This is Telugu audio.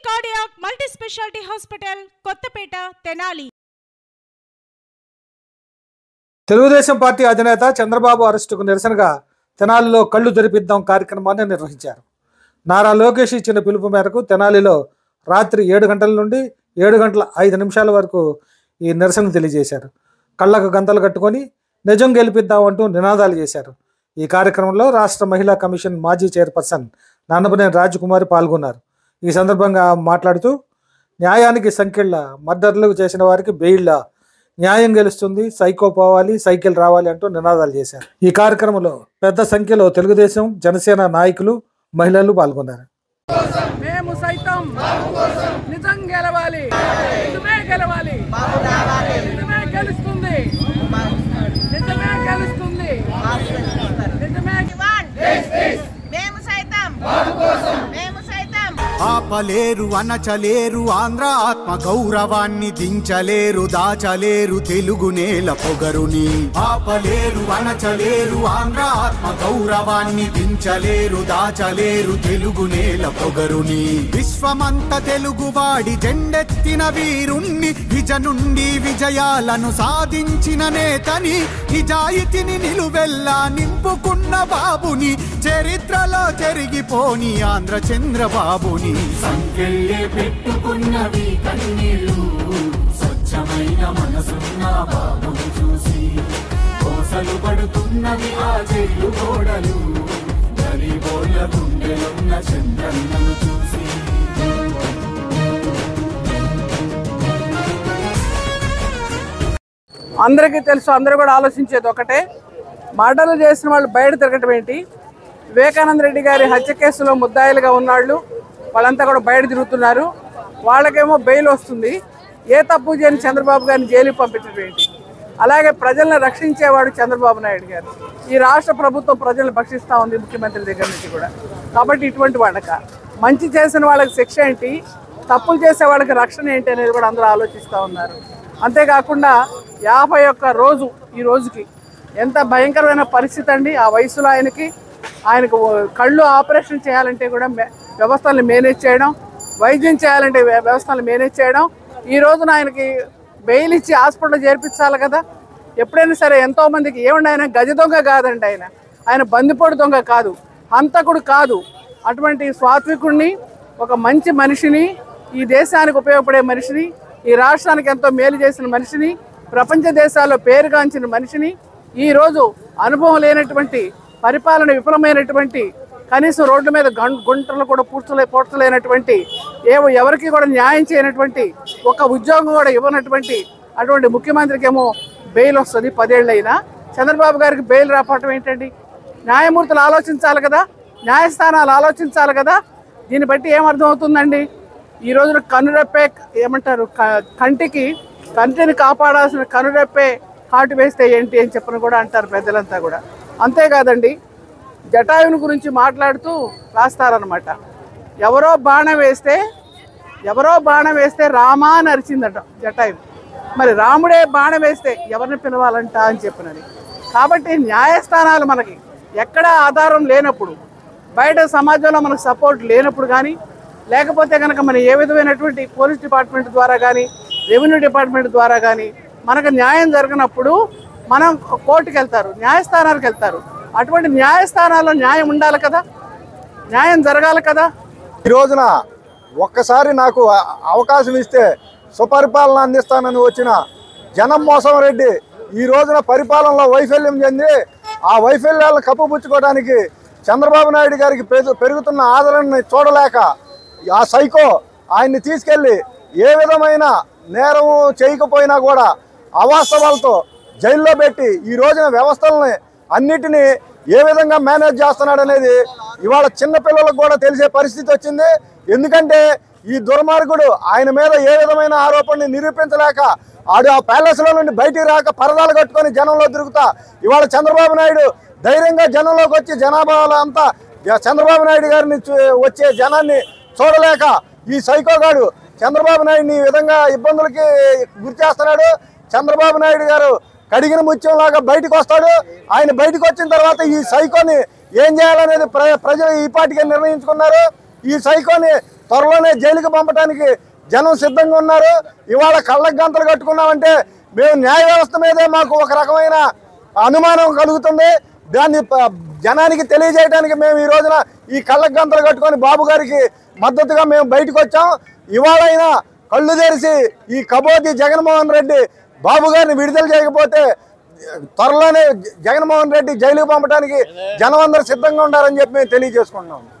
cardiac multi speciality hospital Kothapeta Tenali Telugu Desam party అధినేత చంద్రబాబు అరెస్టుకు నిరసనగా తెనాలిలో కళ్ళు తెరిపిద్దాం కార్యక్రమాన్ని నిర్వహించారు నారా లోకేష్ ఇచ్చిన పిలుపు మేరకు తెనాలిలో రాత్రి ఏడు గంటల నుండి ఏడు గంటల ఐదు నిమిషాల వరకు ఈ నిరసన తెలియజేశారు కళ్ళకు గంతలు కట్టుకొని నిజం గెలిపిద్దాం అంటూ నినాదాలు చేశారు ఈ కార్యక్రమంలో రాష్ట్ర మహిళా కమిషన్ మాజీ చైర్పర్సన్ నాన్నపనేని రాజకుమారి పాల్గొన్నారు ఈ సందర్భంగా ఆమె మాట్లాడుతూ న్యాయానికి సంఖ్యల మర్డర్లు చేసిన వారికి బెయిళ్ళ న్యాయం గెలుస్తుంది సైకో పోవాలి సైకిల్ రావాలి అంటూ నినాదాలు చేశారు ఈ కార్యక్రమంలో పెద్ద సంఖ్యలో తెలుగుదేశం జనసేన నాయకులు మహిళలు పాల్గొన్నారు మేము సైతం నిజం గెలవాలి నిజమే గెలవాలి నిజమే గెలుస్తుంది నిజమే గెలుస్తుంది నిజమే మేము సైతం మేము సైతం ఆపలేరు అనచలేరు ఆంధ్ర ఆత్మ గౌరవాన్ని దించలేరు దాచలేరు తెలుగు నేల పొగరుని ఆపలేరు అనచలేరు ఆంధ్ర ఆత్మ గౌరవాన్ని దించలేరు దాచలేరు తెలుగు నేల పొగరుని విశ్వమంత తెలుగువాడి జెండెత్తిన వీరుణ్ణి విజ నుండి విజయాలను సాధించిన నేతని నిజాయితీని నిలువెల్లా నింపుకున్న బాబుని చరిత్రలో చెరిగిపోని ఆంధ్ర చంద్రబాబుని సంకెళ్ళే పెట్టుకున్నవి కన్నీళ్ళు స్వచ్ఛమైన మనసున్న బాబుని చూసి కోసలు పడుతున్నవి ఆ జైలు గోడలు గరీబోళ్ళ గుండెలున్న చంద్రన్నను చూసి అందరికీ తెలుసు అందరూ కూడా ఆలోచించేది ఒకటే మర్డర్లు చేసిన వాళ్ళు బయట తిరగటం ఏంటి వివేకానంద రెడ్డి గారి హత్య కేసులో ముద్దాయిలుగా ఉన్నాళ్ళు వాళ్ళంతా కూడా బయట తిరుగుతున్నారు వాళ్ళకేమో బెయిల్ వస్తుంది ఏ తప్పు చేయని చంద్రబాబు గారిని జైలుకి పంపించడం ఏంటి అలాగే ప్రజలను రక్షించేవాడు చంద్రబాబు నాయుడు గారు ఈ రాష్ట్ర ప్రభుత్వం ప్రజలను భక్షిస్తూ ఉంది ముఖ్యమంత్రి దగ్గర నుంచి కూడా కాబట్టి ఇటువంటి వాళ్ళక మంచి చేసిన వాళ్ళకి శిక్ష ఏంటి తప్పులు చేసే వాళ్ళకి రక్షణ ఏంటి అనేది కూడా అందరూ ఆలోచిస్తూ ఉన్నారు అంతేకాకుండా యాభై ఒక్క రోజు ఈ రోజుకి ఎంత భయంకరమైన పరిస్థితి అండి ఆ వయసులో ఆయనకి ఆయనకు కళ్ళు ఆపరేషన్ చేయాలంటే కూడా మె- వ్యవస్థలను మేనేజ్ చేయడం వైద్యం చేయాలంటే వ్య- వ్యవస్థలను మేనేజ్ చేయడం ఈ రోజున ఆయనకి బెయిల్ ఇచ్చి హాస్పిటల్ చేర్పించాలి కదా ఎప్పుడైనా సరే ఎంతో మందికి ఏమండి ఆయన గజ దొంగ కాదండి ఆయన ఆయన బందిపోటు దొంగ కాదు హంతకుడు కాదు అటువంటి స్వాత్వికుడిని ఒక మంచి మనిషిని ఈ దేశానికి ఉపయోగపడే మనిషిని ఈ రాష్ట్రానికి ఎంతో మేలు చేసిన మనిషిని ప్రపంచ దేశాల్లో పేరుగాంచిన మనిషిని ఈ రోజు అనుభవం లేనటువంటి పరిపాలన విఫలమైనటువంటి కనీసం రోడ్ల మీద గం- గుంటలు కూడా పూడ్చలే పూడ్చలేనటువంటి ఏ ఎవరికి కూడా న్యాయం చేయనటువంటి ఒక ఉద్యోగం కూడా ఇవ్వనటువంటి అటువంటి ముఖ్యమంత్రికి ఏమో బెయిల్ వస్తుంది పదేళ్ళైనా చంద్రబాబు గారికి బెయిల్ రాపటం ఏంటండి న్యాయమూర్తులు ఆలోచించాలి కదా న్యాయస్థానాలు ఆలోచించాలి కదా దీన్ని బట్టి ఏమర్థం అవుతుందండి ఈ రోజున కనురెప్పే ఏమంటారు క- కంటికి కంటిని కాపాడాల్సిన కనురెప్పే కాటు వేస్తే ఏంటి అని చెప్పని కూడా అంటారు పెద్దలంతా కూడా అంతేకాదండి జటాయుని గురించి మాట్లాడుతూ రాస్తారనమాట ఎవరో బాణం వేస్తే ఎవరో బాణం వేస్తే రామా అని అరిచిందట జటాయు మరి రాముడే బాణం వేస్తే ఎవరిని పిలవాలంట అని చెప్పినది కాబట్టి న్యాయస్థానాలు మనకి ఎక్కడ ఆధారం లేనప్పుడు బయట సమాజంలో మనకు సపోర్ట్ లేనప్పుడు కానీ లేకపోతే కనుక మన ఏ విధమైనటువంటి పోలీస్ డిపార్ట్మెంట్ ద్వారా కానీ రెవెన్యూ డిపార్ట్మెంట్ ద్వారా కానీ మనకు న్యాయం జరగనప్పుడు మనం కోర్టుకి వెళ్తారు న్యాయస్థానాలకు వెళ్తారు అటువంటి న్యాయస్థానాల్లో న్యాయం ఉండాలి కదా న్యాయం జరగాలి కదా ఈ రోజున ఒక్కసారి నాకు అ- అవకాశం ఇస్తే సుపరిపాలన అందిస్తానని వచ్చిన జనం మోసం రెడ్డి ఈ రోజున పరిపాలనలో వైఫల్యం చెంది ఆ వైఫల్యాలను కప్పుపుచ్చుకోవడానికి చంద్రబాబు నాయుడు గారికి పెరు- పెరుగుతున్న ఆదరణని చూడలేక ఆ సైకో ఆయన్ని తీసుకెళ్ళి ఏ విధమైన నేరం చేయకపోయినా కూడా అవాస్తవాలతో జైల్లో పెట్టి ఈ రోజున వ్యవస్థలని అన్నిటినీ ఏ విధంగా మేనేజ్ చేస్తున్నాడు అనేది ఇవాళ చిన్న పిల్లలకు కూడా తెలిసే పరిస్థితి వచ్చింది ఎందుకంటే ఈ దుర్మార్గుడు ఆయన మీద ఏ విధమైన ఆరోపణని నిరూపించలేక ఆడు ఆ ప్యాలెస్ లో నుండి బయటికి రాక పరదాలు కట్టుకొని జనంలో తిరుగుతా ఇవాళ చంద్రబాబు నాయుడు ధైర్యంగా జనంలోకి వచ్చి జనాభాలో అంతా జ- చంద్రబాబు నాయుడు గారిని చూ- వచ్చే జనాన్ని చూడలేక ఈ సైకోగాడు చంద్రబాబు నాయుడిని ఈ విధంగా ఇబ్బందులకి గురి చేస్తున్నాడు చంద్రబాబు నాయుడు గారు కడిగిన ముత్యంలాగా బయటకు వస్తాడు ఆయన బయటకు వచ్చిన తర్వాత ఈ సైకోని ఏం చేయాలనేది ప్ర ప్రజలు ఈ పాటికే నిర్ణయించుకున్నారు ఈ సైకోని త్వరలోనే జైలుకి పంపడానికి జనం సిద్ధంగా ఉన్నారు ఇవాళ కళ్ళకు గంతలు కట్టుకున్నామంటే మేము న్యాయ వ్యవస్థ మీదే మాకు ఒక రకమైన అనుమానం కలుగుతుంది దాన్ని ప- జనానికి తెలియజేయడానికి మేము ఈ రోజున ఈ కళ్ళకు గంతలు కట్టుకొని బాబు గారికి మద్దతుగా మేము బయటకు వచ్చాం ఇవాళైనా కళ్ళు తెరిచి ఈ కబోతి జగన్మోహన్ రెడ్డి బాబు గారిని విడుదల చేయకపోతే త్వరలోనే జ- జగన్మోహన్ రెడ్డి జైలుకి పంపడానికి జనం అందరూ సిద్ధంగా ఉండాలని చెప్పి మేము తెలియజేసుకుంటున్నాం